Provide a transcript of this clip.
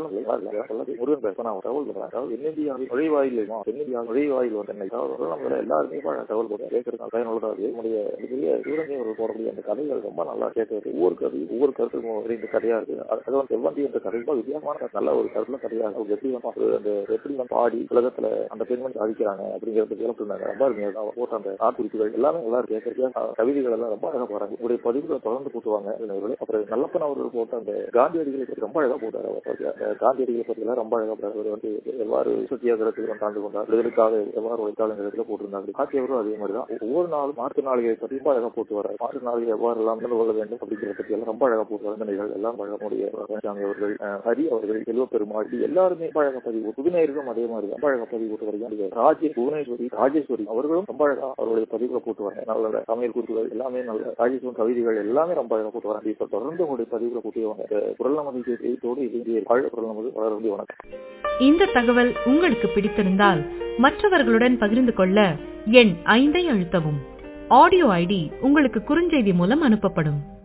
அல்லது முருகன் பேச நான் தகவல் சொல்றேன் அதாவது தென்னிந்தியாவில் நுழைவாயில் தென்னிந்தியா நுழைவாயில் வந்து என்னை தகவல் நம்ம எல்லாருமே தகவல் போடுறேன் கேட்கறது பயனுள்ளதாக என்னுடைய பெரிய சிவரஞ்சை அவர்கள் போடக்கூடிய அந்த கதைகள் ரொம்ப நல்லா கேட்கறது ஒவ்வொரு கதை ஒவ்வொரு கருத்துக்கும் இந்த கதையா இருக்கு அது வந்து செவ்வந்தி என்ற கதை ரொம்ப வித்தியாசமான நல்ல ஒரு கருத்துல கதையா இருக்கு எப்படி வந்து அந்த எப்படி வந்து பாடி உலகத்துல அந்த பெண்மணி சாதிக்கிறாங்க அப்படிங்கிறது கேள்விப்பட்டாங்க ரொம்ப அருமையா போட்ட அந்த நாட்டுறிப்புகள் எல்லாமே நல்லா இருக்கு கேட்கறதுக்கு கவிதைகள் எல்லாம் ரொம்ப அழகா போறாங்க உங்களுடைய பதிவுகளை தொடர்ந்து போட்டுவாங்க அப்புறம் நல்லப்பன் அவர்கள் போட்ட அந்த காந்தியடிகளை பற்றி ரொம்ப அழகா போட்டார் அவர் காந்தியடிகளை பற்றி எல்லாம் ரொம்ப அழகா போட்டார் அவர் வந்து எவ்வாறு சத்தியாகிரகத்தில் கலந்து கொண்டார் விடுதலுக்காக எவ்வாறு உழைத்தாளுங்கிறதுல போட்டிருந்தாங்க காட்சியவரும் அதே மாதிரி தான் ஒவ்வொரு நாளும் மாற்றுநாளிகளை பற்றி ரொம்ப அழகா போட்டு வரார் மாற்றுநாளிகள் எவ்வாறு எல்லாம் நடந்து கொள்ள வேண்டும் அப்படிங்கிற பற்றி எல்லாம் ரொம்ப அழகா போட்டு வர நிலைகள் எல்லாம் அழகமுடைய அவர்கள் ஹரி அவர்கள் செல்வ பெருமாள் எல்லாருமே ரொம்ப அழகா பதிவு புதுநேயர்களும் அதே மாதிரி ரொம்ப அழகா பதிவு போட்டு வருகிறாங்க ராஜே புவனேஸ்வரி ராஜேஸ்வரி அவர்களும் ரொம்ப அழகா அவருடைய பதிவுகளை போட்டு வராங்க நல்ல சமையல் குறிப்புகள் எல்லாமே நல்ல ராஜேஸ்வரன் கவிதைகள் எல்லாமே ரொம்ப அழகா போட்டு வராங்க இப்ப தொடர்ந்து உங்களுடைய பதிவுகளை போட்டு குரல் நமது செய்தியோடு இந்திய குரல் நமது வளர வேண்டிய வணக்கம் இந்த தகவல் உங்களுக்கு பிடித்திருந்தால் மற்றவர்களுடன் பகிர்ந்து கொள்ள எண் ஐந்தை அழுத்தவும் ஆடியோ ஐடி உங்களுக்கு குறுஞ்செய்தி மூலம் அனுப்பப்படும்